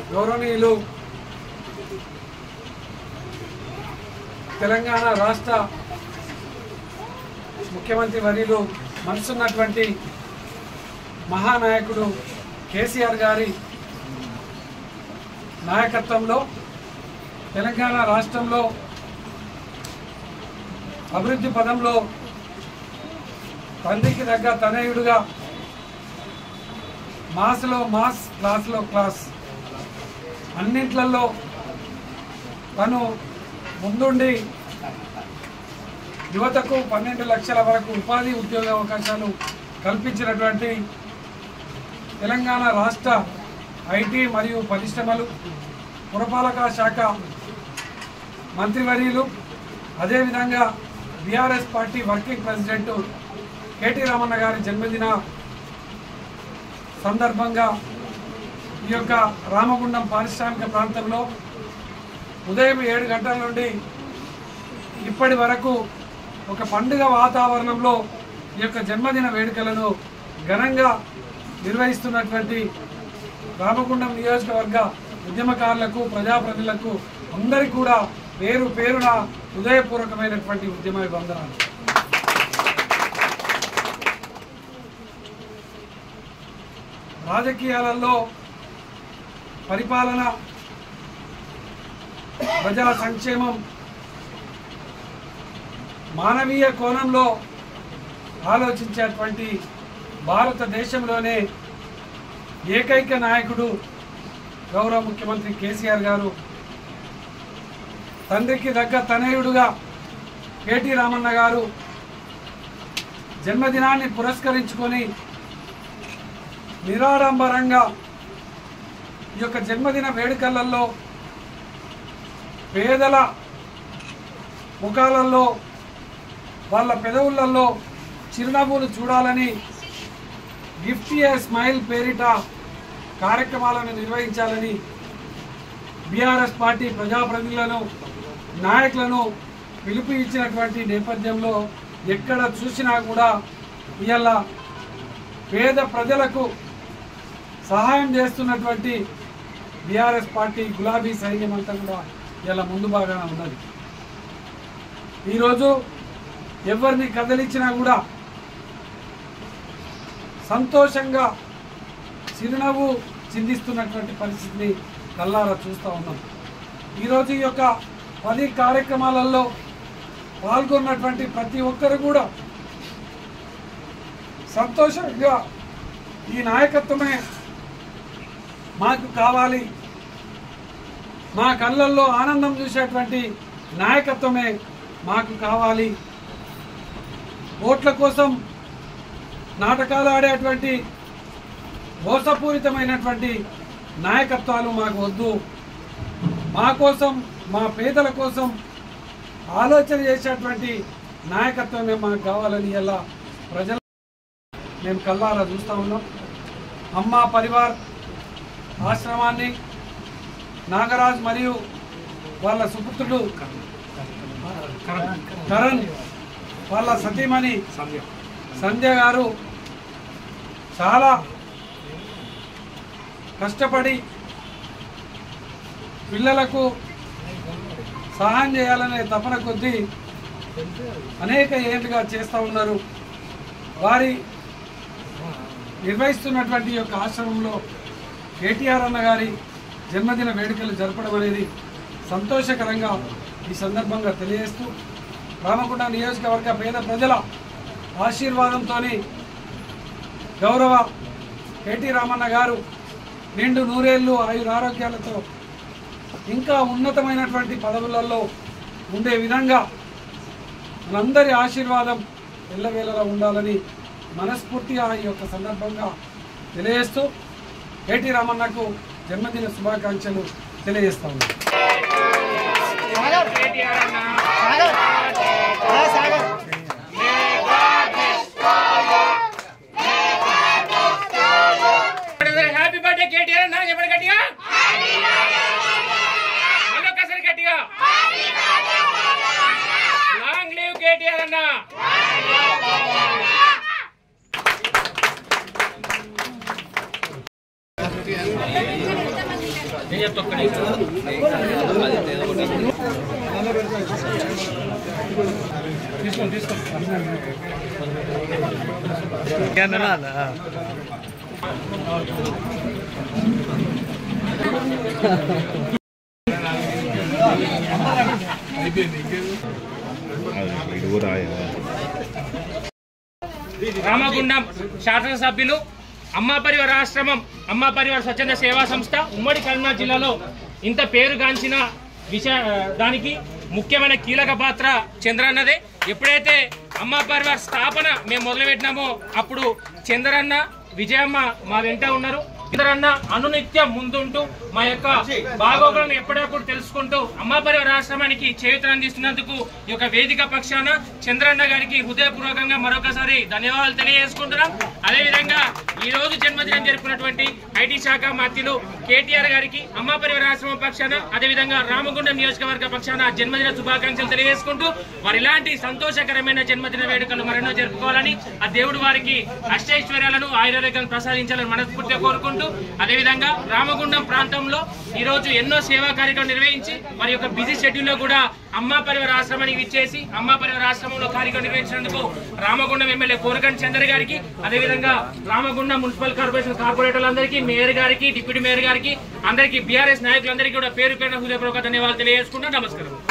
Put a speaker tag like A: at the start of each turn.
A: గౌరవనీయులు తెలంగాణ రాష్ట్ర ముఖ్యమంత్రి వర్యులు మనసున్నటువంటి మహానాయకుడు కేసీఆర్ గారి నాయకత్వంలో తెలంగాణ రాష్ట్రంలో అభివృద్ధి పదంలో తండ్రికి దగ్గర తనయుడుగా మాస్లో మాస్ క్లాస్లో క్లాస్ అన్నింట్లలో తను ముందుండి యువతకు పన్నెండు లక్షల వరకు ఉపాధి ఉద్యోగ అవకాశాలు కల్పించినటువంటి తెలంగాణ రాష్ట్ర ఐటీ మరియు పరిశ్రమలు పురపాలక శాఖ మంత్రివర్యులు అదేవిధంగా BRS party working president KT Ramanna గారి జన్మదిన సందర్భంగా ఈ యొక్క రామగుండం పారిశ్రామిక ప్రాంతంలో ఉదయం ఏడు గంటల నుండి ఇప్పటి వరకు ఒక పండుగ వాతావరణంలో ఈ యొక్క జన్మదిన వేడుకలను ఘనంగా నిర్వహిస్తున్నటువంటి రామగుండం నియోజకవర్గ ఉద్యమకారులకు ప్రజాప్రతినిధులకు అందరికీ కూడా పేరు పేరున హృదయపూర్వకమైనటువంటి ఉద్యమ వందనాలు రాజకీయాలలో పరిపాలన ప్రజా సంక్షేమం మానవీయ కోణంలో ఆలోచించేటువంటి భారతదేశంలోనే ఏకైక నాయకుడు గౌరవ ముఖ్యమంత్రి కేసీఆర్ గారు తండ్రికి దగ్గ తనయుడుగా కేటీ రామన్న గారు జన్మదినాన్ని పురస్కరించుకొని నిరాడంబరంగా ఈ యొక్క జన్మదిన వేడుకలలో పేదల ముఖాలలో వాళ్ళ పెదవులలో చిరునవ్వులు చూడాలని గిఫ్ట్ ఏ స్మైల్ పేరిట కార్యక్రమాలను నిర్వహించాలని బీఆర్ఎస్ పార్టీ ప్రజాప్రతినిధులను నాయకులను పిలుపు ఇచ్చినటువంటి నేపథ్యంలో ఎక్కడ చూసినా కూడా ఇవాళ పేద ప్రజలకు సహాయం చేస్తున్నటువంటి బీఆర్ఎస్ పార్టీ గులాబీ సైన్యం అంతా కూడా ఇలా ముందు బాగానే ఉన్నది ఈరోజు ఎవరిని కదిలించినా కూడా సంతోషంగా చిరునవ్వు చిందిస్తున్నటువంటి పరిస్థితిని కల్లారా చూస్తూ ఉన్నాం ఈరోజు ఈ యొక్క పది కార్యక్రమాలలో పాల్గొన్నటువంటి ప్రతి ఒక్కరు కూడా సంతోషంగా ఈ నాయకత్వమే మాకు కావాలి మా కళ్ళల్లో ఆనందం చూసేటువంటి నాయకత్వమే మాకు కావాలి ఓట్ల కోసం నాటకాలు ఆడేటువంటి మోసపూరితమైనటువంటి నాయకత్వాలు మాకు వద్దు మా కోసం మా పేదల కోసం ఆలోచన చేసేటువంటి నాయకత్వమే మాకు కావాలని ఇలా ప్రజల మేము కల్లారా చూస్తూ ఉన్నాం అమ్మ పరివార్ ఆశ్రమాన్ని నాగరాజ్ మరియు వాళ్ళ సుపుత్రుడు కరణ్ వాళ్ళ సతీమణి సంధ్య గారు చాలా కష్టపడి పిల్లలకు సహాయం చేయాలనే తపన కొద్దీ అనేక ఏళ్ళుగా చేస్తూ ఉన్నారు వారి నిర్వహిస్తున్నటువంటి ఈ యొక్క ఆశ్రమంలో కేటీఆర్ అన్న గారి జన్మదిన వేడుకలు జరపడం అనేది సంతోషకరంగా ఈ సందర్భంగా తెలియజేస్తూ రామగుండ నియోజకవర్గ పేద ప్రజల ఆశీర్వాదంతో గౌరవ కేటీ రామన్న గారు నిండు నూరేళ్లు ఆయురారోగ్యాలతో ఇంకా ఉన్నతమైనటువంటి పదవులలో ఉండే విధంగా మనందరి ఆశీర్వాదం ఎల్లవేళలా ఉండాలని మనస్ఫూర్తిగా ఈ యొక్క సందర్భంగా తెలియజేస్తూ కేటీ రామన్నకు జన్మదిన శుభాకాంక్షలు తెలియజేస్తా ఉన్నాను
B: హ్యాపీ బర్త్డే కేటీఆర్ అన్న చెప్పండి గట్టిగా మళ్ళొక్కసారి గట్టిగా లాంగ్ లీవ్ కేటీఆర్ అన్న నేను చెప్తా ఒక్క నిమిషం.
A: తీసుకోండి తీసుకోండి
B: రామగుండం శాసనసభ్యులు అమ్మా పరివార ఆశ్రమం అమ్మా పరివార స్వచ్ఛంద సేవా సంస్థ ఉమ్మడి కరీంనగర్ జిల్లాలో ఇంత పేరుగాంచిన విషయ దానికి ముఖ్యమైన కీలక పాత్ర చంద్రన్నదే ఎప్పుడైతే అమ్మా పరివార స్థాపన మేము మొదలుపెట్టినామో అప్పుడు చంద్రన్న విజయమ్మ మా వెంట ఉన్నారు చంద్రన్న అనునిత్యం ముందుంటూ మా యొక్క బాగోగులను ఎప్పటికప్పుడు తెలుసుకుంటూ అమ్మా పరివార ఆశ్రమానికి చేయూతను అందిస్తున్నందుకు ఈ యొక్క వేదిక పక్షాన చంద్రన్న గారికి హృదయపూర్వకంగా మరొకసారి ధన్యవాదాలు తెలియజేసుకుంటున్నాం అదేవిధంగా ఈ రోజు జన్మదినం జరుపుకున్నటువంటి ఐటీ శాఖ మంత్రులు కేటీఆర్ గారికి అమ్మా పరివార ఆశ్రమం పక్షాన అదేవిధంగా రామగుండం నియోజకవర్గ పక్షాన జన్మదిన శుభాకాంక్షలు తెలియజేసుకుంటూ వారు ఇలాంటి సంతోషకరమైన జన్మదిన వేడుకలు మరెన్నో జరుపుకోవాలని ఆ దేవుడు వారికి అష్టైశ్వర్యాలను ఆయుర్వేదాలను ప్రసాదించాలని మనస్ఫూర్తిగా కోరుకుంటూ అదేవిధంగా రామగుండం ప్రాంతంలో ఈ రోజు ఎన్నో సేవా కార్యక్రమాలు నిర్వహించి వారి యొక్క బిజీ షెడ్యూల్ లో కూడా అమ్మా పరివార ఆశ్రమానికి ఇచ్చేసి అమ్మా పరివార ఆశ్రమంలో కార్యక్రమం నిర్వహించినందుకు రామగుండం ఎమ్మెల్యే కోరకంటి చంద్ర గారికి అదేవిధంగా రామగుండం మున్సిపల్ కార్పొరేషన్ కార్పొరేటర్లందరికీ మేయర్ గారికి డిప్యూటీ మేయర్ గారికి అందరికీ బీఆర్ఎస్ నాయకులందరికీ కూడా పేరు పేరున హృదయపూర్వక ధన్యవాదాలు తెలియజేసుకుంటూ నమస్కారం